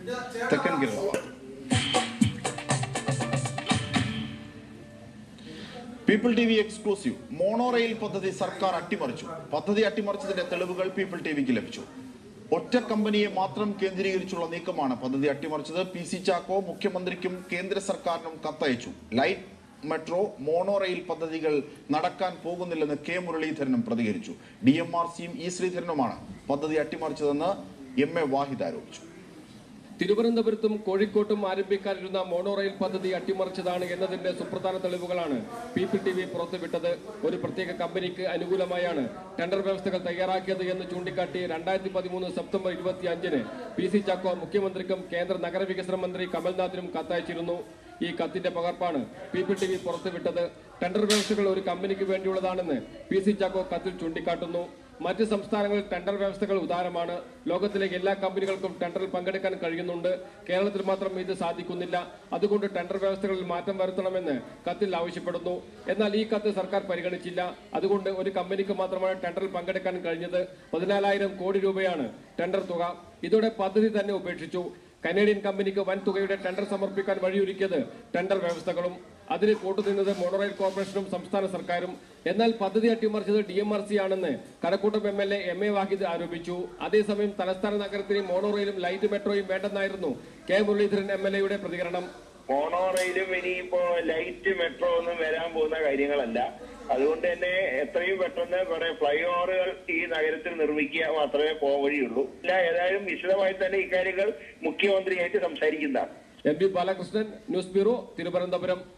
തെക്കൻ കേരളമാണ് people T V exclusive mono rail പദ്ധതി സർക്കാർ അട്ടിമറിച്ചു പദ്ധതി അട്ടിമറിച്ചതിന്റെ തെളിവുകൾ പീപ്പിൾ ടി വിക്ക് ലഭിച്ചു ഒറ്റ കമ്പനിയെ മാത്രം കേന്ദ്രീകരിച്ചുള്ള നീക്കമാണ് പദ്ധതി അട്ടിമറിച്ചത് പി സി ചാക്കോ മുഖ്യമന്ത്രിക്കും കേന്ദ്ര സർക്കാരിനും കത്തയച്ചു ലൈറ്റ് മെട്രോ മോണോ റെയിൽ പദ്ധതികൾ നടക്കാൻ പോകുന്നില്ലെന്ന് കെ മുരളീധരനും പ്രതികരിച്ചു ഡി എം ആർ സിയും ഇ ശ്രീധരനുമാണ് പദ്ധതി അട്ടിമറിച്ചതെന്ന് എം എ വാഹിദ് ആരോപിച്ചു തിരുവനന്തപുരത്തും കോഴിക്കോട്ടും ആരംഭിക്കാനിരുന്ന മോണോ റെയിൽ പദ്ധതി അട്ടിമറിച്ചതാണ് എന്നതിന്റെ സുപ്രധാന തെളിവുകളാണ് പീപ്പിൾ ടി വി പുറത്തുവിട്ടത് ഒരു പ്രത്യേക കമ്പനിക്ക് അനുകൂലമായാണ് ടെൻഡർ വ്യവസ്ഥകൾ തയ്യാറാക്കിയത് എന്ന് ചൂണ്ടിക്കാട്ടി രണ്ടായിരത്തി പതിമൂന്ന് സെപ്റ്റംബർ ഇരുപത്തി അഞ്ചിന് പി സി ചാക്കോ മുഖ്യമന്ത്രിക്കും കേന്ദ്ര നഗരവികസന മന്ത്രി കമൽനാഥിനും കത്തയച്ചിരുന്നു ഈ കത്തിന്റെ പകർപ്പാണ് പീപ്പിൾ ടി വി പുറത്തുവിട്ടത് ടെൻഡർ വ്യവസ്ഥകൾ ഒരു കമ്പനിക്ക് വേണ്ടിയുള്ളതാണെന്ന് പി സി ചാക്കോ കത്തിൽ ചൂണ്ടിക്കാട്ടുന്നു മറ്റ് സംസ്ഥാനങ്ങളിൽ ടെൻഡർ വ്യവസ്ഥകൾ ഉദാരമാണ് ലോകത്തിലെ എല്ലാ കമ്പനികൾക്കും ടെൻഡറിൽ പങ്കെടുക്കാൻ കഴിയുന്നുണ്ട് കേരളത്തിൽ മാത്രം ഇത് സാധിക്കുന്നില്ല അതുകൊണ്ട് ടെൻഡർ വ്യവസ്ഥകളിൽ മാറ്റം വരുത്തണമെന്ന് കത്തിൽ ആവശ്യപ്പെടുന്നു എന്നാൽ ഈ കത്ത് സർക്കാർ പരിഗണിച്ചില്ല അതുകൊണ്ട് ഒരു കമ്പനിക്ക് മാത്രമാണ് ടെൻഡറിൽ പങ്കെടുക്കാൻ കഴിഞ്ഞത് പതിനാലായിരം കോടി രൂപയാണ് ടെൻഡർ തുക ഇതോടെ പദ്ധതി തന്നെ ഉപേക്ഷിച്ചു കനേഡിയൻ കമ്പനിക്ക് വൻ തുകയുടെ ടെൻഡർ സമർപ്പിക്കാൻ വഴിയൊരുക്കിയത് ടെൻഡർ വ്യവസ്ഥകളും അതിന് കൂട്ടുനിന്നത് മോണോറെയിൽ കോർപ്പറേഷനും സംസ്ഥാന സർക്കാരും എന്നാൽ പദ്ധതി അട്ടിമറിച്ചത് ഡി എം ആർ സി ആണെന്ന് Kazhakoottam M L A M A Vahid ആരോപിച്ചു അതേസമയം തലസ്ഥാന നഗരത്തിന് മോണോറെയിലും ലൈറ്റ് മെട്രോയും വേണ്ടെന്നായിരുന്നു കെ മുരളീധരൻ എം എൽ എയുടെ പ്രതികരണം മോണോ റെയിലും ഇനിയിപ്പോ ലൈറ്റ് മെട്രോ ഒന്നും വരാൻ പോകുന്ന കാര്യങ്ങളല്ല അതുകൊണ്ട് തന്നെ എത്രയും പെട്ടെന്ന് കുറെ ഫ്ലൈ ഓവറുകൾ ഈ നഗരത്തിൽ നിർമ്മിക്കുക മാത്രമേ പോകാൻ വഴിയുള്ളൂ ഇല്ല ഏതായാലും വിശദമായി തന്നെ ഇക്കാര്യങ്ങൾ മുഖ്യമന്ത്രിയായിട്ട് സംസാരിക്കുന്നതാണ് M P Balakrishnan news bureau Thiruvananthapuram